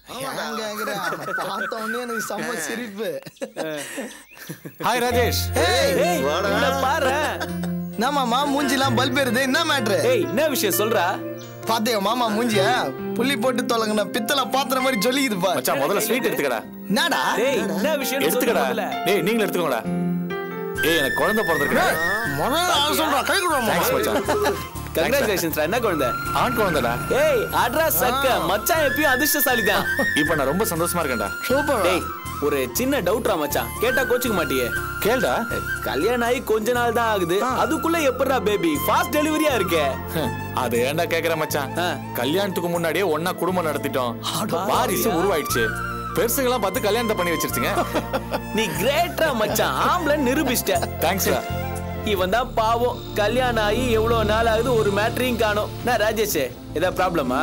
ஏன் கேக்குற? பார்த்த உடனே எனக்கு செம்ம சிரிப்பு ஹாய் ராஜேஷ் ஏய், இவனை பாரு என்ன மாமா மூஞ்சிலாம் பல்ப் எருது என்ன மேட்ரு ஏய் என்ன விஷயம் சொல்றா பாத்தியா மாமா மூஞ்சிய புள்ளி போட்டு தொலைங்கண்ணா பித்தளை பாத்திர மாதிரி ஜொலிக்குது பாரு மச்சான் முதல்ல ஸ்வீட் எடுத்துக்கடா என்னடா டேய் என்ன விஷயம் எடுத்துக்கடா டேய் நீங்களும் எடுத்துக்கோங்கடா ஏய் எனக்கு குழந்தை பிறந்திருக்கு முதல்ல ஆள் சொல்றான் கை தேங்க்ஸ் கொடுறோம் மச்சான் கங்க்ராச்சுலேஷன்ஸ் என்ன குழந்தை ஆண் குழந்தைடா ஏய் அட்ரா சக்க மச்சான் எப்பயும் அதிர்ஷ்டசாலி தான் இப்போ நான் ரொம்ப சந்தோஷமா இருக்கேன்டா சூப்பர் டேய் ஒரு சின்ன டவுட்ரா மச்சான் கேட்டா கோச்சுக்க மாட்டியே கேளுடா கல்யாணம் ஆகி கொஞ்ச நாள் தான் ஆகுது அதுக்குள்ள எப்படிடா பேபி ஃபாஸ்ட் டெலிவரியா இருக்கே அது ஏன்டா கேக்குற மச்சான் ஆ. கல்யாணத்துக்கு முன்னாடியே ஒன்னா குடும்பம் நடத்திட்டோம் வாரிசு உருவாயிடுச்சு பெருசுங்கெல்லாம் பார்த்து கல்யாணத்தை பண்ணி வச்சிருச்சுங்க நீ கிரேட்ரா மச்சான் ஆம்பளை நிரூபிச்சிட்ட தேங்க்ஸ்டா இவன் தான் பாவம் கல்யாணம் ஆகி எவ்வளவு நாள் ஆகுது ஒரு மேட்ரையும் காணோம் நான் ராஜேஷ் ஏதாவது ப்ராப்ளமா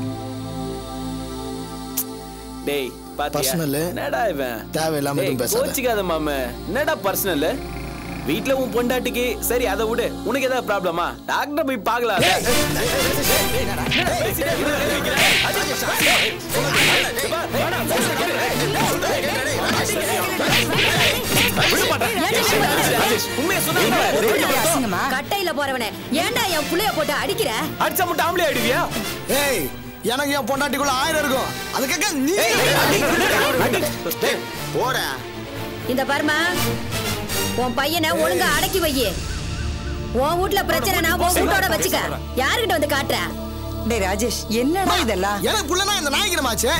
டேய் பாத்தியா Personal. என்னடா இவன் தேவையில்லாம எதுவும் டேய், பேசாத. கோச்சிக்காத மாம என்னடா பர்சனல் வீட்ல உன் பொண்டாட்டிக்கு சரி அதை விடு உனக்கு ஏதாவது ப்ராப்ளமா டாக்டர் போய் பார்க்கலாம் உண்மையை சொன்னா கட்டையில போறவனே ஏன்டா என் புள்ளைய போட்டு அடிக்கிற அடிச்சா மட்டும் ஆம்பளை ஆயிடுவியா ஏய் எனக்கு என் பொண்டாட்டிக்குள்ள ஆயிரம் இருக்கும் அதுக்காக நீ போடா இந்த பர்மா உன் பையனை ஒழுங்கா அடக்கி வை உன் வீட்ல பிரச்சனைனா உன் வீட்டோட வச்சுக்க யாருகிட்ட வந்து காட்டுற டேய் ராஜேஷ் என்னடா இதெல்லாம் எனக்கு புள்ளனா இந்த நாய்க்கிறமாச்சே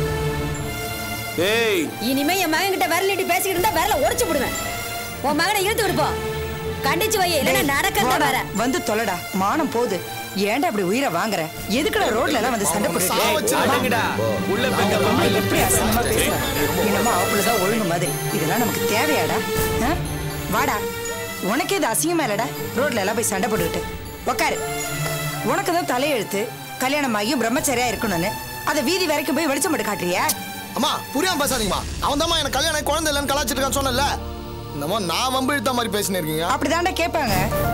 ஏய் இனிமே என் மகன் கிட்ட விரல் நீட்டி பேசிக்கிட்டு இருந்தா விரல உடைச்சு விடுவேன் உன் மகனை இழுத்து விடுப்போம் கண்டிச்சு வை இல்லைன்னா நடக்கிறத வாடா, வேற வந்து தொலைடா மானம் போகுது ஏன்டா அப்படி உயிரை வாங்குற எதுக்குடா ரோட்ல எல்லாம் வந்து சண்டை போட்டு அடங்குடா உள்ள போய் அம்மா எப்படி அசிங்கமா பேசுற என்னமோ அவளுதான் ஒழுங்கு மாதிரி இதெல்லாம் நமக்கு தேவையாடா ஆ? வாடா உனக்கே இது அசிங்கமா இல்லடா ரோட்ல எல்லாம் போய் சண்டை போட்டுக்கிட்டு உக்காரு உனக்கு தான் தலையெழுத்து கல்யாணம் ஆகி பிரம்மச்சரியா இருக்கணும்னு அதை வீதி வரைக்கும் போய் வெளிச்சம் போட்டு காட்டுறியா அம்மா புரியாம பேசாதீங்கம்மா அவன் தான் எனக்கு கல்யாணம் ஆகி குழந்தை இல்லைன்னு கலாச்சிட்டு இருக்கான்னு சொன்னல என்னமோ நான் வம்பு இழுத்த மாதிரி பேசினு இருக்கீங்க அப்படிதான்டா கேட்பாங்க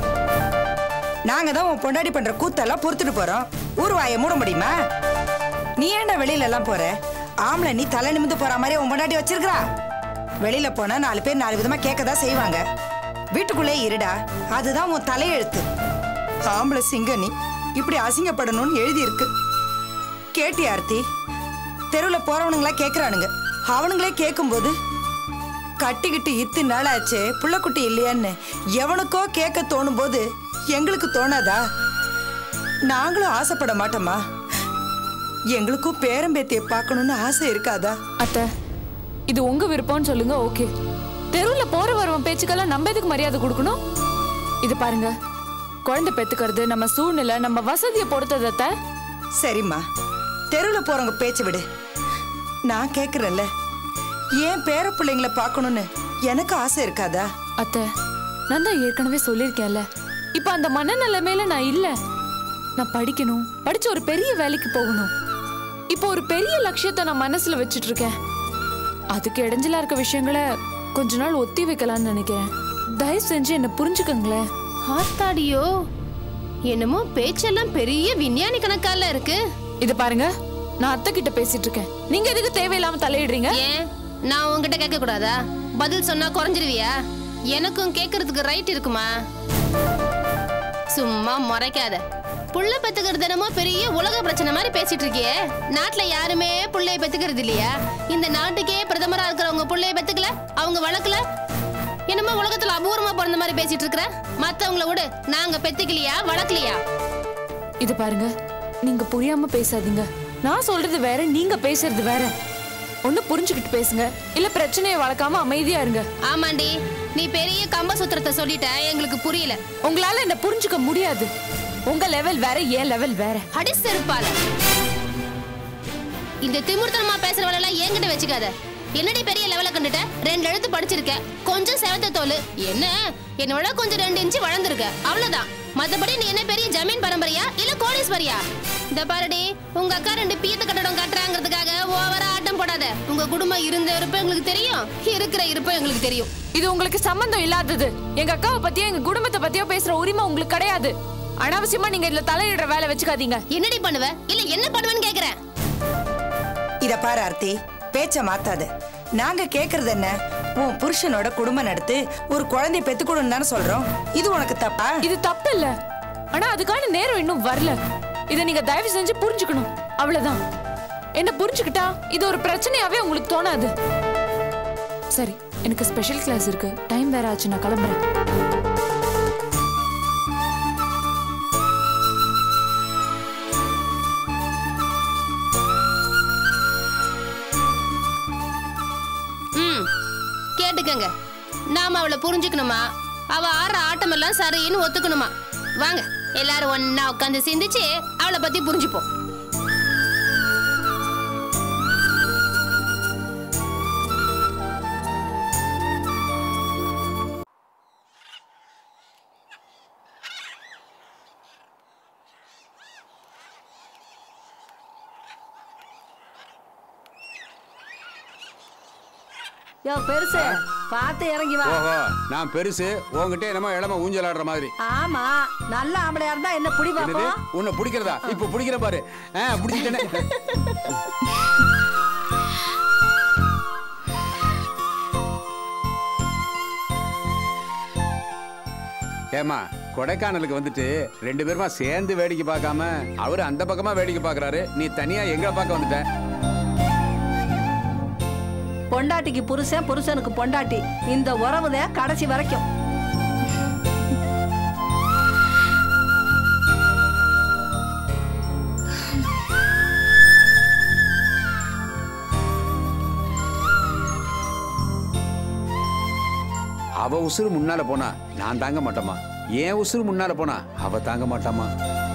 நாங்க தான் உன் பொண்டாடி பண்ற கூத்தெல்லாம் பொறுத்துட்டு போறோம் ஊர் வாயை மூட முடியுமா நீ ஏன்டா வெளியில எல்லாம் போற ஆம்பளை நீ தலை நிமிந்து போற மாதிரி உன் பொண்டாட்டி வச்சிருக்கா வெளியில போனா நாலு பேர் நாலு விதமா கேட்கதான் செய்வாங்க வீட்டுக்குள்ளே இருடா அதுதான் உன் தலையெழுத்து ஆம்பளை சிங்க நீ இப்படி அசிங்கப்படணும்னு எழுதி இருக்கு கேட்டியா ஆர்த்தி தெருவுல போறவனுங்களா கேக்குறானுங்க அவனுங்களே கேட்கும்போது கட்டிக்கிட்டு இத்தனை நாள் ஆச்சு புள்ளக்குட்டி இல்லையான்னு எவனுக்கோ கேட்க தோணும் போது எங்களுக்கு தோணாதா நாங்களும் ஆசைப்பட மாட்டோமா எங்களுக்கும் பேரம்பேத்திய பார்க்கணும்னு ஆசை இருக்காதா அத்தை இது உங்க விருப்பம்னு சொல்லுங்க ஓகே தெருவுல போற வரவன் பேச்சுக்கெல்லாம் நம்ம எதுக்கு மரியாதை கொடுக்கணும் இது பாருங்க குழந்தை பெத்துக்கிறது நம்ம சூழ்நிலை நம்ம வசதியை பொறுத்தது அத்தை சரிம்மா தெருவுல போறவங்க பேச்சு விடு நான் கேக்குறேன்ல ஏன் பேர பிள்ளைங்களை பார்க்கணும்னு எனக்கு ஆசை இருக்காதா அத்தை நான் தான் ஏற்கனவே சொல்லியிருக்கேன்ல இப்ப அந்த மனநிலைமையில நான் இல்ல நான் படிக்கணும் படிச்சு ஒரு பெரிய வேலைக்கு போகணும் இப்போ ஒரு பெரிய லட்சியத்தை நான் மனசுல வச்சிட்டு இருக்கேன் அதுக்கு இடைஞ்சலா இருக்க விஷயங்களை கொஞ்ச நாள் ஒத்தி வைக்கலாம்னு நினைக்கிறேன் தயவு செஞ்சு என்ன புரிஞ்சுக்கங்களேன் ஆத்தாடியோ என்னமோ பேச்செல்லாம் பெரிய விஞ்ஞானி கணக்கால இருக்கு இது பாருங்க நான் அத்தை கிட்ட பேசிட்டு இருக்கேன் நீங்க எதுக்கு தேவையில்லாம தலையிடுறீங்க ஏன் நான் உன்கிட்ட கேட்க கூடாதா பதில் சொன்னா குறைஞ்சிருவியா எனக்கும் கேட்கறதுக்கு ரைட் இருக்குமா சும்மா முறைக்காத புள்ள பெத்துக்கிறது என்னமோ பெரிய உலக பிரச்சனை மாதிரி பேசிட்டு இருக்கியே நாட்டுல யாருமே புள்ளைய பெத்துக்கிறது இல்லையா இந்த நாட்டுக்கே பிரதமரா இருக்கிறவங்க புள்ளைய பெத்துக்கல அவங்க வளர்க்கல என்னமோ உலகத்துல அபூர்வமா பிறந்த மாதிரி பேசிட்டு இருக்கிற மத்தவங்கள விடு நாங்க பெத்துக்கலையா வளர்க்கலையா இது பாருங்க நீங்க புரியாம பேசாதீங்க நான் சொல்றது வேற நீங்க பேசுறது வேற ஒண்ணு புரிஞ்சுக்கிட்டு பேசுங்க இல்ல பிரச்சனையை வளர்க்காம அமைதியா இருங்க ஆமாண்டி நீ பெரிய கம்ப சுத்திரத்தை சொல்லிட்ட எங்களுக்கு புரியல உங்களால என்ன புரிஞ்சுக்க முடியாது உங்க லெவல் வேற என் லெவல் வேற அடி செருப்பால இந்த திமிர்த்தனமா பேசுறவள எல்லாம் என்கிட்ட வச்சுக்காத என்னடி பெரிய லெவல கண்டுட்ட ரெண்டு எழுத்து படிச்சிருக்க கொஞ்சம் செவத்த தோல் என்ன என்னோட கொஞ்சம் ரெண்டு இன்ச்சு வளர்ந்துருக்க அவ்வளவுதான் மத்தபடி நீ என்ன பெரிய ஜமீன் பரம்பரையா இல்ல கோடீஸ்வரியா இந்த பாருடி உங்க அக்கா ரெண்டு பீத்த கட்டடம் கட்டுறாங்கிறதுக்காக ஓவரா ஆட்டம் போடாத உங்க குடும்பம் இருந்த இருப்ப எங்களுக்கு தெரியும் இருக்கிற இருப்ப எங்களுக்கு தெரியும் இது உங்களுக்கு சம்பந்தம் இல்லாதது எங்க அக்காவை பத்தியோ எங்க குடும்பத்தை பத்தியோ பேசுற உரிமை உங்களுக்கு கிடையாது அனாவசியமா நீங்க இதுல தலையிடுற வேலை வச்சுக்காதீங்க என்னடி பண்ணுவ இல்ல என்ன பண்ணுவேன்னு கேக்குறேன் இத பாரு ஆர்த்தி பேச்ச மாத்தாத நாங்க கேக்குறது என்ன உன் புருஷனோட குடும்பம் நடத்து ஒரு குழந்தை பெத்துக்கொடுன்னு தானே சொல்றோம் இது உனக்கு தப்பா இது தப்பு இல்ல ஆனா அதுக்கான நேரம் இன்னும் வரல இத நீங்க தயவு செஞ்சு புரிஞ்சுக்கணும் அவ்வளவுதான் என்ன புரிஞ்சுக்கிட்டா இது ஒரு பிரச்சனையாவே உங்களுக்கு தோணாது சரி எனக்கு ஸ்பெஷல் கிளாஸ் இருக்கு டைம் வேற ஆச்சு நான் கிளம்புறேன் ம் கேட்டுக்கங்க நாம அவளை புரிஞ்சுக்கணுமா அவ ஆடுற ஆட்டமெல்லாம் சரின்னு ஒத்துக்கணுமா வாங்க எல்லாரும் ஒண்ணா உட்காந்து சிந்திச்சு அவளை பத்தி புரிஞ்சுப்போம் யோ பெருசு பார்த்து இறங்கி வா ஓஹோ நான் பெருசு உன்கிட்ட என்னமோ இளம ஊஞ்சல் ஆடுற மாதிரி ஆமா நல்ல ஆம்பளையா இருந்தா என்ன புடி என்னது பாப்போம் உன்னை பிடிக்கிறதா இப்ப பிடிக்கிற பாரு ஆ பிடிச்சிட்டேனே ஏமா கொடைக்கானலுக்கு வந்துட்டு ரெண்டு பேருமா சேர்ந்து வேடிக்கை பார்க்காம அவரு அந்த பக்கமா வேடிக்கை பார்க்கறாரு நீ தனியா எங்களை பார்க்க வந்துட்ட பொண்டாட்டிக்கு புருஷன் புருஷனுக்கு பொண்டாட்டி இந்த உறவுதான் கடைசி வரைக்கும் அவ உசுறு முன்னால போனா நான் தாங்க மாட்டோமா ஏன் உசுறு முன்னால போனா அவ தாங்க மாட்டாமா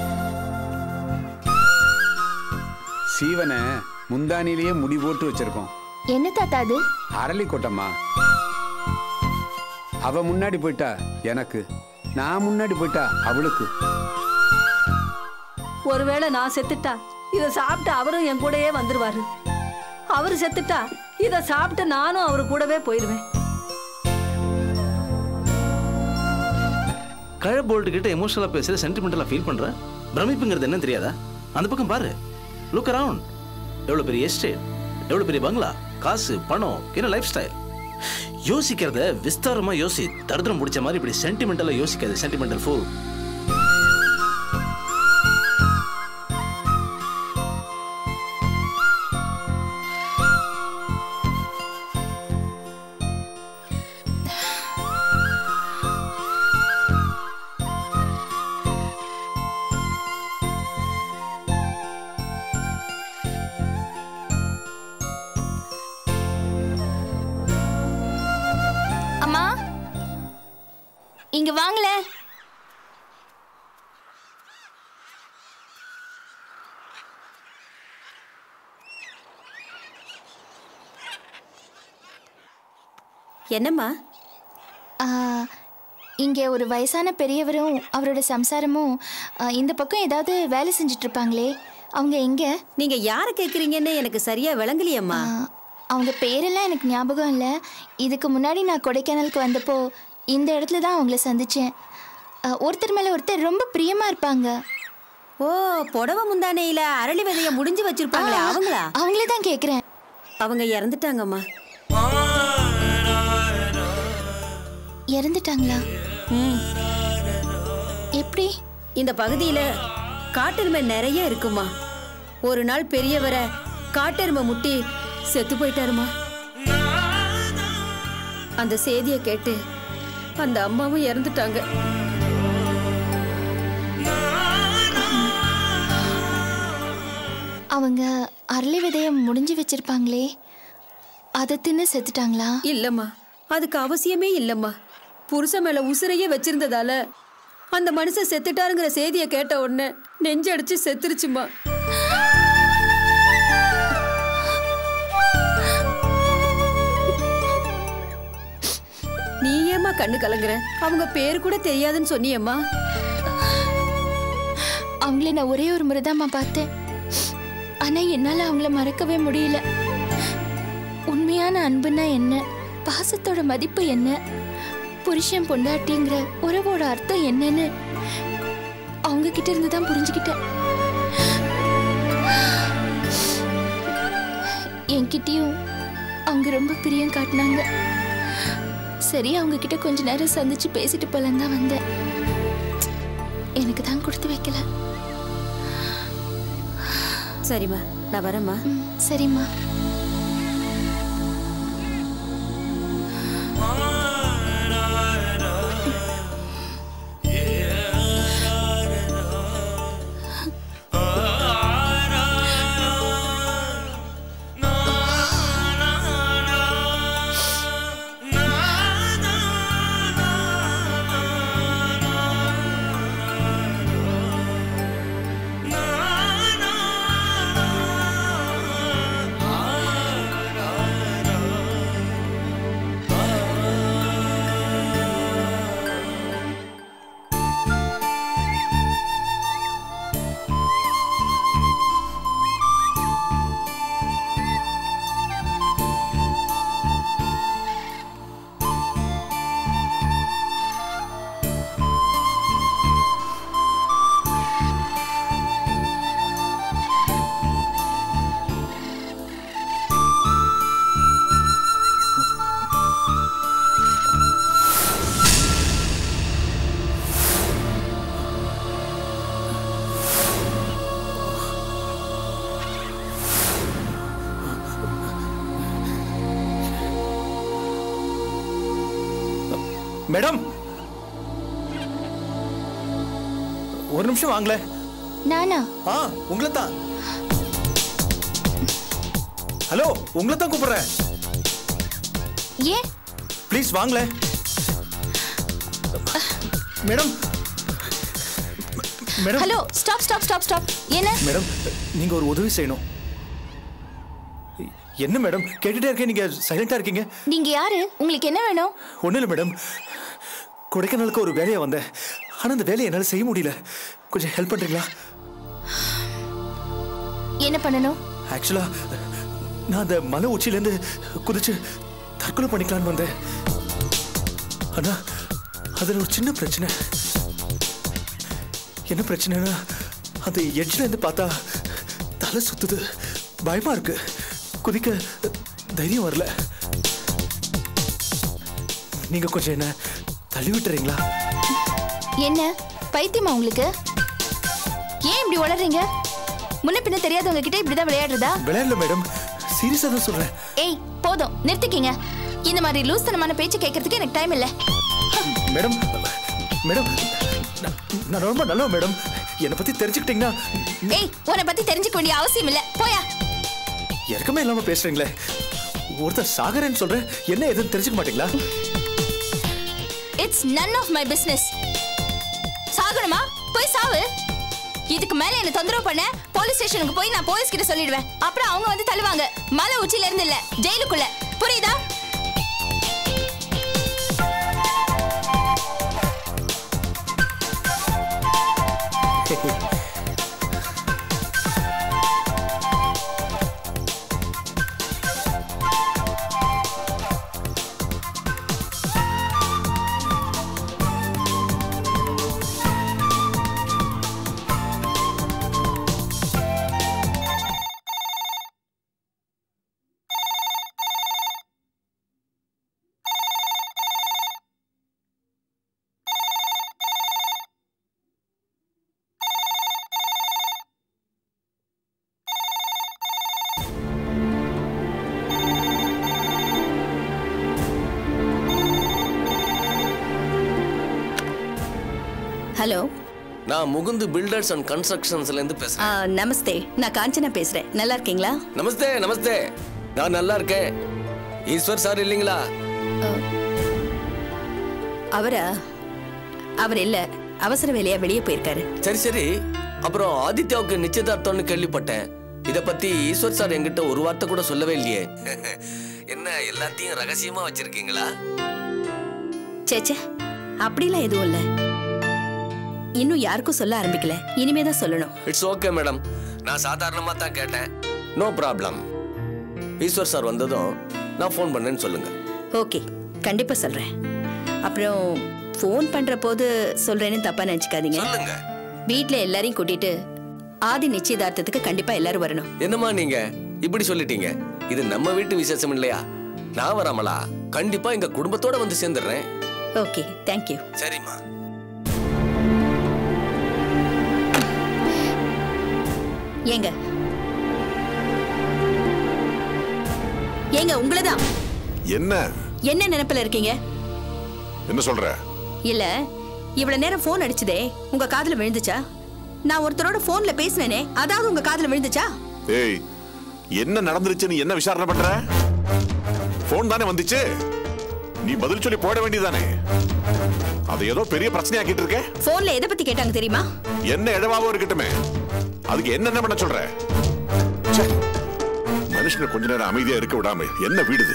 சீவனை முந்தானிலேயே முடி போட்டு வச்சிருக்கோம் என்ன தாத்தா அது அரளி கொட்டம்மா அவ முன்னாடி போயிட்டா எனக்கு நான் முன்னாடி போயிட்டா அவளுக்கு ஒருவேளை நான் செத்துட்டா இத சாப்பிட்டு அவரும் என் கூடயே வந்துருவாரு அவரு செத்துட்டா இத சாப்பிட்டு நானும் அவரு கூடவே போயிருவேன் கழ போல்ட்டு கிட்ட எமோஷனலா பேசுற சென்டிமெண்டலா ஃபீல் பண்ற பிரமிப்புங்கிறது என்ன தெரியாதா அந்த பக்கம் பாரு லுக் அரவுண்ட் எவ்வளவு பெரிய எஸ்டேட் எவ்வளவு பெரிய பங்களா காசு பணம் என்ன லைஃப் ஸ்டைல் யோசிக்கிறத விஸ்தாரமா யோசி தரித்திரம் பிடிச்ச மாதிரி இப்படி சென்டிமெண்டலா யோசிக்காது சென்டிமெண்டல் ஃபூல் அம்மா இங்க வாங்கல என்னம்மா ஆ, இங்க ஒரு வயசான பெரியவரும் அவரோட சம்சாரமும் ஆ, இந்த பக்கம் ஏதாவது வேலை செஞ்சுட்டு இருப்பாங்களே அவங்க எங்க நீங்க யார கேக்குறீங்கன்னு எனக்கு சரியா விளங்கலையம்மா ஆ, அவங்க பேரெல்லாம் எனக்கு ஞாபகம் இல்லை இதுக்கு முன்னாடி நான் கொடைக்கானலுக்கு வந்தப்போ இந்த இடத்துல தான் அவங்கள சந்திச்சேன் ஆ, ஒருத்தர் மேல ஒருத்தர் ரொம்ப பிரியமா இருப்பாங்க ஓ புடவை முந்தானையில அரளி விதைய முடிஞ்சு வச்சிருப்பாங்களே ஆ, அவங்களா அவங்களே தான் கேக்குறேன் அவங்க இறந்துட்டாங்கம்மா இறந்துட்டாங்களா எப்படி இந்த பகுதியில காட்டெருமை நிறைய இருக்குமா ஒரு நாள் பெரியவரை காட்டெருமை முட்டி செத்து போயிட்டாருமா அந்த செய்தியை கேட்டு அந்த அம்மாவும் இறந்துட்டாங்க அவங்க அரளி விதையம் முடிஞ்சு வச்சிருப்பாங்களே அதை தின்னு செத்துட்டாங்களா இல்லம்மா அதுக்கு அவசியமே இல்லம்மா புருஷன் மேல உசுரையே வச்சிருந்ததால அந்த மனுஷன் செத்துட்டாருங்கிற செய்தியை கேட்ட உடனே நெஞ்சடிச்சு செத்துருச்சுமா நீ ஏம்மா கண்ணு கலங்குற அவங்க பேர் கூட தெரியாதுன்னு சொன்னியம்மா அவங்கள நான் ஒரே ஒரு முறை தான் பார்த்தேன் ஆனா என்னால அவங்கள மறக்கவே முடியல உண்மையான அன்புனா என்ன பாசத்தோட மதிப்பு என்ன புருஷன் பொண்டாட்டிங்கிற உறவோட அர்த்தம் என்னன்னு அவங்க கிட்ட இருந்து தான் புரிஞ்சுக்கிட்டேன் என்கிட்டயும் அவங்க ரொம்ப பிரியம் காட்டினாங்க சரி அவங்க கிட்ட கொஞ்ச நேரம் சந்திச்சு பேசிட்டு போலாம் தான் வந்தேன் எனக்கு தான் கொடுத்து வைக்கல சரிம்மா நான் வரேம்மா ம், சரிம்மா மேடம் ஒரு நிமிஷம் வாங்களே நானா ஆ உங்களை தான் ஹலோ உங்களை தான் கூப்பிடுறேன் ஏன் ப்ளீஸ் வாங்களே madam madam hello stop stop stop stop என்ன மேடம் நீங்க ஒரு உதவி செய்யணும் என்ன மேடம் கேட்டுட்டே இருக்கேன் நீங்க சைலண்டா இருக்கீங்க நீங்க யாரு உங்களுக்கு என்ன வேணும் ஒன்றும் இல்லை மேடம் கொடைக்கானலுக்கு ஒரு வேலையை வந்தேன் ஆனால் அந்த வேலையை என்னால் செய்ய முடியல கொஞ்சம் ஹெல்ப் பண்ணுறீங்களா என்ன பண்ணணும் ஆக்சுவலா நான் அந்த மலை உச்சியிலேருந்து குதிச்சு தற்கொலை பண்ணிக்கலான்னு வந்தேன் ஆனா அதில் ஒரு சின்ன பிரச்சனை என்ன பிரச்சனைனா அந்த எட்ஜ்ல இருந்து பார்த்தா தலை சுத்துது பயமா இருக்கு குதிக்க தைரியம் வரல நீங்க கொஞ்சம் என்ன தள்ளி விட்டுறீங்களா என்ன பைத்தியமா உங்களுக்கு ஏன் இப்படி உளறீங்க முன்ன பின்ன தெரியாதவங்க கிட்ட இப்படிதான் விளையாடுறதா விளையாடல மேடம் சீரியஸா தான் சொல்றேன் ஏய் போதும் நிறுத்திக்கிங்க இந்த மாதிரி லூஸ்தனமான பேச்சு கேட்கறதுக்கு எனக்கு டைம் இல்ல மேடம் மேடம் நான் நான் ரொம்ப நல்லவன் மேடம் என்னை பத்தி தெரிஞ்சுக்கிட்டீங்கன்னா ஏய் உன்னை பத்தி தெரிஞ்சுக்க வேண்டிய அவசியம் இல்ல போயா இறக்கமே இல்லாம பேசுறீங்களே ஒருத்தர் சாகரேன்னு சொல்றேன் என்ன எதுன்னு தெரிஞ்சுக்க மாட்டீங்களா it's none of my business சாகணுமா போய் சாவு இதுக்கு மேல என்ன தொந்தரவு பண்ண போலீஸ் ஸ்டேஷனுக்கு போய் நான் போலீஸ் கிட்ட சொல்லிடுவேன் அப்புறம் அவங்க வந்து தள்ளுவாங்க மலை உச்சில இருந்து இல்ல ஜெயிலுக்குள்ள புரியுதா ஹலோ நான் முகுந்து பில்டர்ஸ் அண்ட் கன்ஸ்ட்ரக்ஷன்ஸ்ல இருந்து ஆ, பேசுறேன் நமஸ்தே நான் காஞ்சனா பேசுறேன் நல்லா இருக்கீங்களா நமஸ்தே நமஸ்தே நான் நல்லா இருக்கேன் ஈஸ்வர் சார் இல்லைங்களா அவரா அவர் இல்ல அவசர வேலையா வெளியே போயிருக்காரு சரி சரி அப்புறம் ஆதித்யாவுக்கு நிச்சயதார்த்தம்னு கேள்விப்பட்டேன் இத பத்தி ஈஸ்வர் சார் என்கிட்ட ஒரு வார்த்தை கூட சொல்லவே இல்லையே என்ன எல்லாத்தையும் ரகசியமா வச்சிருக்கீங்களா சேச்சே அப்படிலாம் எதுவும் இல்ல இன்னும் யாருக்கும் சொல்ல ஆரம்பிக்கல இனிமே தான் சொல்லணும் இட்ஸ் ஓகே மேடம் நான் சாதாரணமா தான் கேட்டேன் நோ ப்ராப்ளம் ஈஸ்வர் சார் வந்ததும் நான் ஃபோன் பண்ணேன்னு சொல்லுங்க ஓகே கண்டிப்பா சொல்றேன் அப்புறம் ஃபோன் பண்ற போது சொல்றேன்னு தப்பா நினைச்சுக்காதீங்க சொல்லுங்க வீட்ல எல்லாரையும் கூட்டிட்டு ஆதி நிச்சயதார்த்தத்துக்கு கண்டிப்பா எல்லாரும் வரணும் என்னம்மா நீங்க இப்படி சொல்லிட்டீங்க இது நம்ம வீட்டு விசேஷம் இல்லையா நான் வராமலா கண்டிப்பா எங்க குடும்பத்தோட வந்து சேர்ந்துடுறேன் ஓகே தேங்க்யூ சரிம்மா ஏங்க ஏங்க உங்களதான் என்ன என்ன நினைப்புல இருக்கீங்க என்ன சொல்ற இல்ல இவ்வளவு நேரம் போன் அடிச்சதே உங்க காதுல விழுந்துச்சா நான் ஒருத்தரோட போன்ல பேசினேனே அதாவது உங்க காதுல விழுந்துச்சா ஏய் என்ன நடந்துருச்சுன்னு என்ன விசாரணை பண்ற போன் தானே வந்துச்சு நீ பதில் சொல்லி போட வேண்டியதானே அது ஏதோ பெரிய பிரச்சனையாக்கிட்டு இருக்க போன்ல எதை பத்தி கேட்டாங்க தெரியுமா என்ன இழவாவோ இருக்கட்டுமே அதுக்கு என்னென்ன பண்ண சொல்ற ச்சே, மனுஷனை கொஞ்ச நேரம் அமைதியா இருக்க விடாம என்ன வீடுது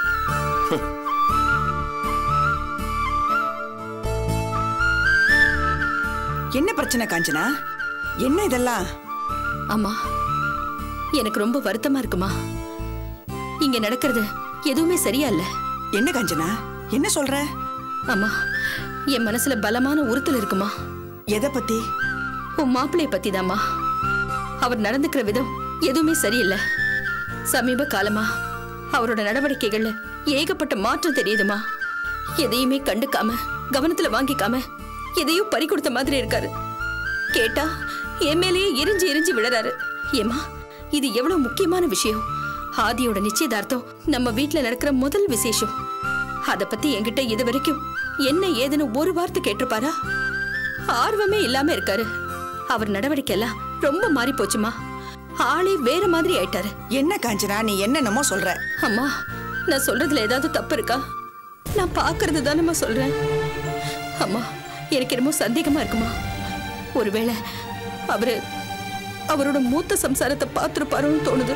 என்ன பிரச்சனை காஞ்சனா என்ன இதெல்லாம் அம்மா எனக்கு ரொம்ப வருத்தமா இருக்குமா இங்க நடக்கிறது எதுவுமே சரியா இல்ல என்ன காஞ்சனா என்ன சொல்ற அம்மா என் மனசுல பலமான உறுத்தல் இருக்குமா எதை பத்தி உன் மாப்பிள்ளைய பத்தி அவர் நடந்துக்கிற விதம் எதுவுமே சரியில்லை சமீப காலமா அவரோட நடவடிக்கைகள்ல ஏகப்பட்ட மாற்றம் தெரியுதுமா எதையுமே கண்டுக்காம கவனத்துல வாங்கிக்காம எதையும் பறி கொடுத்த மாதிரி இருக்காரு கேட்டா என் மேலேயே எரிஞ்சு எரிஞ்சு விழறாரு ஏமா இது எவ்வளவு முக்கியமான விஷயம் ஆதியோட நிச்சயதார்த்தம் நம்ம வீட்ல நடக்கிற முதல் விசேஷம் அத பத்தி என்கிட்ட இது வரைக்கும் என்ன ஏதுன்னு ஒரு வார்த்தை கேட்டிருப்பாரா ஆர்வமே இல்லாம இருக்காரு அவர் நடவடிக்கை எல்லாம் ரொம்ப மாறி போச்சுமா ஆளே வேற மாதிரி ஆயிட்டாரு என்ன காஞ்சனா நீ என்னென்னமோ சொல்ற அம்மா நான் சொல்றதுல ஏதாவது தப்பு இருக்கா நான் பாக்குறது தானம்மா சொல்றேன் அம்மா எனக்கு என்னமோ சந்தேகமா இருக்குமா ஒருவேளை அவரு அவரோட மூத்த சம்சாரத்தை பார்த்துருப்பாரோன்னு தோணுது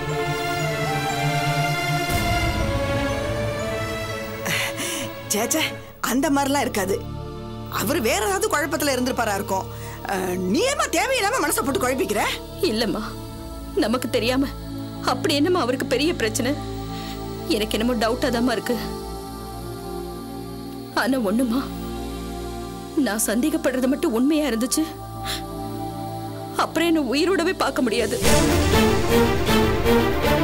சேச்சே அந்த மாதிரிலாம் இருக்காது அவர் வேற ஏதாவது குழப்பத்துல இருந்திருப்பாரா இருக்கும் அஹ், நீ ஏமா தேவையில்லாம மனசை போட்டு குழப்பிக்கிற இல்லம்மா நமக்கு தெரியாம அப்படி என்னம்மா அவருக்கு பெரிய பிரச்சனை எனக்கு என்னமோ டவுட்டா தாம்மா இருக்கு ஆனா ஒண்ணுமா நான் சந்தேகப்படுறது மட்டும் உண்மையா இருந்துச்சு அப்புறம் என்ன உயிரோடவே பார்க்க முடியாது